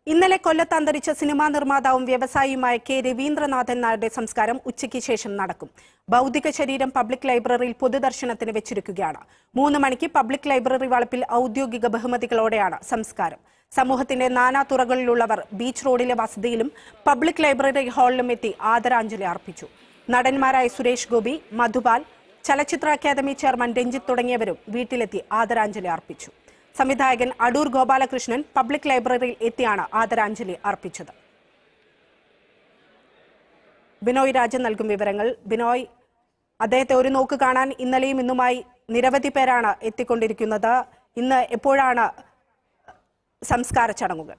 ഇന്നലെ കൊല്ലത്ത് അന്തരിച്ച സിനിമാ നിർമ്മാതാവും വ്യവസായിയുമായ കെ രവീന്ദ്രനാഥൻ നായരുടെ സംസ്കാരം ഉച്ചയ്ക്ക് ശേഷം നടക്കും ഭൗതിക ശരീരം പബ്ലിക് ലൈബ്രറിയിൽ പൊതുദർശനത്തിന് വെച്ചിരിക്കുകയാണ് മൂന്ന് മണിക്ക് പബ്ലിക് ലൈബ്രറി വളപ്പിൽ ഔദ്യോഗിക ബഹുമതികളോടെയാണ് സംസ്കാരം സമൂഹത്തിന്റെ നാനാ തുറകളിലുള്ളവർ ബീച്ച് റോഡിലെ വസതിയിലും പബ്ലിക് ലൈബ്രറി ഹാളിലും എത്തി ആദരാഞ്ജലി അർപ്പിച്ചു നടന്മാരായ സുരേഷ് ഗോപി മധുപാൽ ചലച്ചിത്ര അക്കാദമി ചെയർമാൻ രഞ്ജിത്ത് തുടങ്ങിയവരും വീട്ടിലെത്തി ആദരാഞ്ജലി അർപ്പിച്ചു സംവിധായകൻ അടൂർ ഗോപാലകൃഷ്ണൻ പബ്ലിക് ലൈബ്രറിയിൽ എത്തിയാണ് ആദരാഞ്ജലി അർപ്പിച്ചത് ബിനോയ് രാജൻ നൽകും വിവരങ്ങൾ ബിനോയ് അദ്ദേഹത്തെ ഒരു നോക്ക് കാണാൻ ഇന്നലെയും ഇന്നുമായി നിരവധി പേരാണ് എത്തിക്കൊണ്ടിരിക്കുന്നത് ഇന്ന് എപ്പോഴാണ് സംസ്കാര ചടങ്ങുകൾ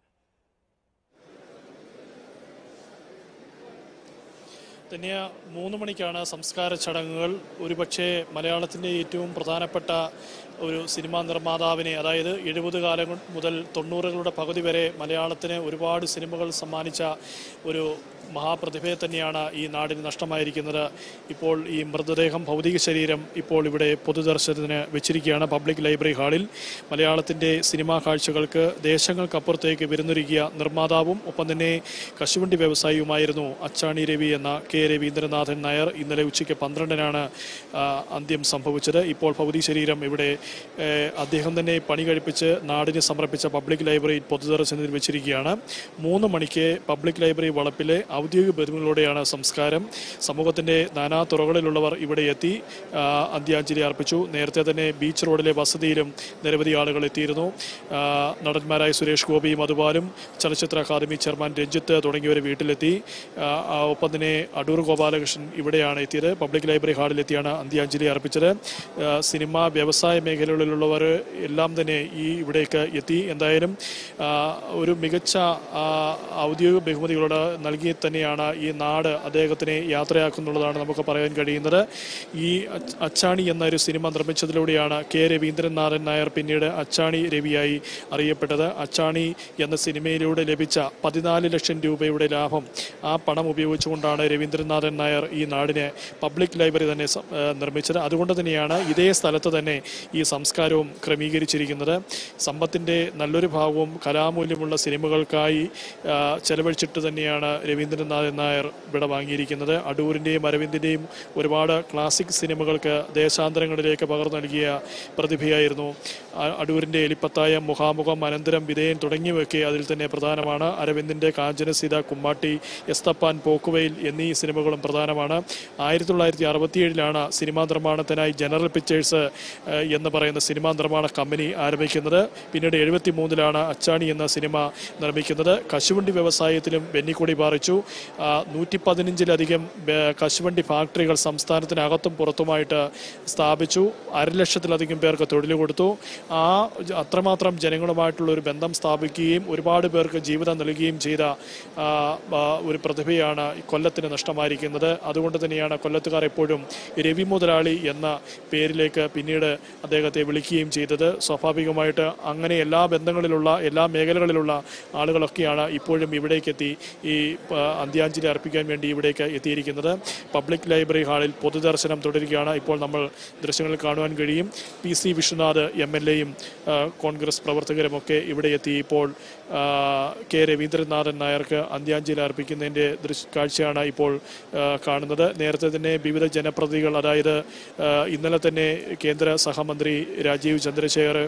തന്നെ മൂന്ന് മണിക്കാണ് സംസ്കാര ചടങ്ങുകൾ ഒരുപക്ഷെ മലയാളത്തിൻ്റെ ഏറ്റവും പ്രധാനപ്പെട്ട ഒരു സിനിമാ നിർമ്മാതാവിനെ അതായത് എഴുപത് കാലം മുതൽ തൊണ്ണൂറുകളുടെ പകുതി വരെ മലയാളത്തിന് ഒരുപാട് സിനിമകൾ സമ്മാനിച്ച ഒരു മഹാപ്രതിഭയെ തന്നെയാണ് ഈ നാടിന് നഷ്ടമായിരിക്കുന്നത് ഇപ്പോൾ ഈ മൃതദേഹം ഭൗതിക ശരീരം ഇപ്പോൾ ഇവിടെ പൊതുദർശനത്തിന് വെച്ചിരിക്കുകയാണ് പബ്ലിക് ലൈബ്രറി ഹാളിൽ മലയാളത്തിൻ്റെ സിനിമാ കാഴ്ചകൾക്ക് ദേശങ്ങൾക്കപ്പുറത്തേക്ക് വിരുന്നൊരുക്കിയ നിർമ്മാതാവും ഒപ്പം തന്നെ കശുവണ്ടി വ്യവസായിയുമായിരുന്നു അച്ചാണി രവി എന്ന കെ രവീന്ദ്രനാഥൻ നായർ ഇന്നലെ ഉച്ചയ്ക്ക് പന്ത്രണ്ടിനാണ് ആ, അന്ത്യം സംഭവിച്ചത് ഇപ്പോൾ ഭൗതിക ശരീരം ഇവിടെ ഏഹ്, അദ്ദേഹം തന്നെ പണി കഴിപ്പിച്ച് നാടിന് സമർപ്പിച്ച പബ്ലിക് ലൈബ്രറി പൊതുദർശനത്തിൽ വെച്ചിരിക്കുകയാണ് മൂന്ന് മണിക്ക് പബ്ലിക് ലൈബ്രറി വളപ്പിലെ ഔദ്യോഗിക ബന്ധുക്കളോടെയാണ് സംസ്കാരം സമൂഹത്തിന്റെ നാനാ തുറകളിലുള്ളവർ ഇവിടെ എത്തി ആ, അന്ത്യാഞ്ജലി അർപ്പിച്ചു നേരത്തെ തന്നെ ബീച്ച് റോഡിലെ വസതിയിലും നിരവധി ആളുകൾ എത്തിയിരുന്നു ആ, നടന്മാരായ സുരേഷ് ഗോപിയും അതുപോലും ചലച്ചിത്ര അക്കാദമി ചെയർമാൻ രഞ്ജിത്ത് തുടങ്ങിയവർ വീട്ടിലെത്തി ആ, ആ, ഒപ്പം തന്നെ അടൂർ ഗോപാലകൃഷ്ണൻ ഇവിടെയാണ് എത്തിയത് പബ്ലിക് ലൈബ്രറി ഹാളിലെത്തിയാണ് അന്ത്യാഞ്ജലി അർപ്പിച്ചത് ആ, സിനിമ വ്യവസായ മേഖലകളിലുള്ളവർ എല്ലാം തന്നെ ഈ ഇവിടേക്ക് എത്തി എന്തായാലും ആ, ഒരു മികച്ച ആ, ഔദ്യോഗിക ബഹുമതികളോട് നൽകി തന്നെയാണ് ഈ നാട് അദ്ദേഹത്തിനെ യാത്രയാക്കുന്നുള്ളതാണ് നമുക്ക് പറയാൻ കഴിയുന്നത് ഈ അച്ച്- അച്ചാണി എന്ന ഒരു സിനിമ നിർമ്മിച്ചതിലൂടെയാണ് കെ രവീന്ദ്രനാഥൻ നായർ പിന്നീട് അച്ചാണി രവിയായി അറിയപ്പെട്ടത് അച്ചാണി എന്ന സിനിമയിലൂടെ ലഭിച്ച പതിനാല് ലക്ഷം രൂപയുടെ ലാഭം ആ പണം ഉപയോഗിച്ചുകൊണ്ടാണ് രവീന്ദ്രനാഥൻ നായർ ഈ നാടിനെ പബ്ലിക് ലൈബ്രറി തന്നെ സം- ഏ, നിർമ്മിച്ചത് അതുകൊണ്ട് തന്നെയാണ് ഇതേ സ്ഥലത്ത് തന്നെ ഈ സംസ്കാരവും ക്രമീകരിച്ചിരിക്കുന്നത് സമ്പത്തിന്റെ നല്ലൊരു ഭാഗവും കലാമൂല്യമുള്ള സിനിമകൾക്കായി ആ, ചെലവഴിച്ചിട്ട് തന്നെയാണ് രവീന്ദ്രനാഥൻ നായർ വിട വാങ്ങിയിരിക്കുന്നത് അടൂരിന്റെയും അരവിന്ദിന്റെയും ഒരുപാട് ക്ലാസിക് സിനിമകൾക്ക് ദേശാന്തരങ്ങളിലേക്ക് പകർന്നു നൽകിയ പ്രതിഭയായിരുന്നു ആ- അടൂരിന്റെ എലിപ്പത്തായം മുഖാമുഖം അനന്തരം വിധേയൻ തുടങ്ങിയവയൊക്കെ അതിൽ തന്നെ പ്രധാനമാണ് അരവിന്ദിന്റെ കാഞ്ചനസീത കുമ്മാട്ടി എസ്തപ്പാൻ പോക്കുവയിൽ എന്നീ സിനിമകളും പ്രധാനമാണ് ആയിരത്തി തൊള്ളായിരത്തി അറുപത്തിയേഴിലാണ് സിനിമാ നിർമ്മാണത്തിനായി ജനറൽ പിക്ചേഴ്സ് ഏഹ്, എന്ന് പറയുന്ന സിനിമാ നിർമ്മാണ കമ്പനി ആരംഭിക്കുന്നത് പിന്നീട് എഴുപത്തി മൂന്നിലാണ് അച്ചാണി എന്ന സിനിമ നിർമ്മിക്കുന്നത് കശുവണ്ടി വ്യവസായത്തിലും വെന്നിക്കൊടി പാറിച്ചു നൂറ്റി പതിനഞ്ചിലധികം കശുവണ്ടി ഫാക്ടറികൾ സംസ്ഥാനത്തിനകത്തും പുറത്തുമായിട്ട് സ്ഥാപിച്ചു അരലക്ഷത്തിലധികം പേർക്ക് തൊഴിൽ കൊടുത്തു ആ ജ- അത്രമാത്രം ജനങ്ങളുമായിട്ടുള്ള ഒരു ബന്ധം സ്ഥാപിക്കുകയും ഒരുപാട് പേർക്ക് ജീവിതം നൽകുകയും ചെയ്ത ആ, ആ, ഒരു പ്രതിഭയാണ് ഈ കൊല്ലത്തിന് നഷ്ടമായിരിക്കുന്നത് അതുകൊണ്ട് തന്നെയാണ് കൊല്ലത്തുകാർ എപ്പോഴും രവി മുതലാളി എന്ന പേരിലേക്ക് പിന്നീട് അദ്ദേഹത്തെ വിളിക്കുകയും ചെയ്തത് സ്വാഭാവികമായിട്ട് അങ്ങനെ എല്ലാ ബന്ധങ്ങളിലുള്ള എല്ലാ മേഖലകളിലുള്ള ആളുകളൊക്കെയാണ് ഇപ്പോഴും ഇവിടേക്ക് എത്തി ഈ ആ, അന്ത്യാഞ്ജലി അർപ്പിക്കാൻ വേണ്ടി ഇവിടേക്ക് എത്തിയിരിക്കുന്നത് പബ്ലിക് ലൈബ്രറി ഹാളിൽ പൊതുദർശനം തുടരുകയാണ് ഇപ്പോൾ നമ്മൾ ദൃശ്യങ്ങളിൽ കാണുവാൻ കഴിയും P C Vishwanath M L എയും കോൺഗ്രസ് പ്രവർത്തകരുമൊക്കെ ഇവിടെ എത്തി ഇപ്പോൾ ആ, കെ രവീന്ദ്രനാഥൻ നായർക്ക് അന്ത്യാഞ്ജലി അർപ്പിക്കുന്നതിൻ്റെ ദൃശ്യ കാഴ്ചയാണ് ഇപ്പോൾ ആ, കാണുന്നത് നേരത്തെ തന്നെ വിവിധ ജനപ്രതിനിധികൾ അതായത് ആ, ഇന്നലെ തന്നെ കേന്ദ്ര സഹമന്ത്രി രാജീവ് ചന്ദ്രശേഖർ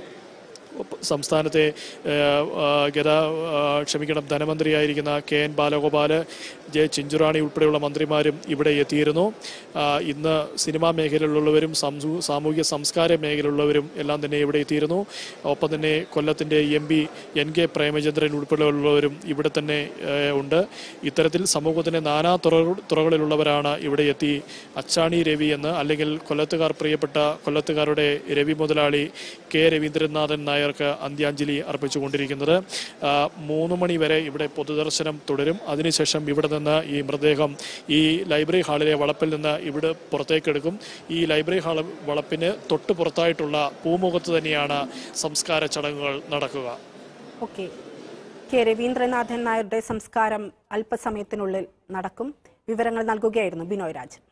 സംസ്ഥാനത്തെ ഏഹ്, ആ, ഗതാ ആ, ക്ഷമിക്കണം ധനമന്ത്രിയായിരിക്കുന്ന K N Balagopal J Chinchurani ഉൾപ്പെടെയുള്ള മന്ത്രിമാരും ഇവിടെ എത്തിയിരുന്നു ആ, ഇന്ന് സിനിമാ മേഖലയിലുള്ളവരും സംസു- സാമൂഹ്യ സംസ്കാര മേഖലയിലുള്ളവരും എല്ലാം തന്നെ ഇവിടെ എത്തിയിരുന്നു ഒപ്പം തന്നെ കൊല്ലത്തിന്റെ M P N K Premachandran ഉൾപ്പെടെയുള്ളവരും ഇവിടെ തന്നെ ഏഹ്, ഉണ്ട് ഇത്തരത്തിൽ സമൂഹത്തിന്റെ നാനാ തുറ തുറകളിലുള്ളവരാണ് ഇവിടെ എത്തി അച്ചാണി രവി എന്ന് അല്ലെങ്കിൽ കൊല്ലത്തുകാർ പ്രിയപ്പെട്ട കൊല്ലത്തുകാരുടെ രവി മുതലാളി കെ രവീന്ദ്രനാഥൻ നായർക്ക് അന്ത്യാഞ്ജലി അർപ്പിച്ചുകൊണ്ടിരിക്കുന്നത് ആ, മൂന്ന് മണി വരെ ഇവിടെ പൊതുദർശനം തുടരും അതിനുശേഷം ഇവിടെ നിന്ന് ഈ മൃതദേഹം ഈ ലൈബ്രറി ഹാളിലെ വളപ്പിൽ നിന്ന് ഇവിടെ പുറത്തേക്കെടുക്കും ഈ ലൈബ്രറി ഹാൾ വളപ്പിന് തൊട്ട് പുറത്തായിട്ടുള്ള പൂമുഖത്ത് തന്നെയാണ് സംസ്കാര ചടങ്ങുകൾ നടക്കുക ഓക്കെ കെ രവീന്ദ്രനാഥൻ നായരുടെ സംസ്കാരം അല്പസമയത്തിനുള്ളിൽ നടക്കും വിവരങ്ങൾ നൽകുകയായിരുന്നു ബിനോയ് രാജൻ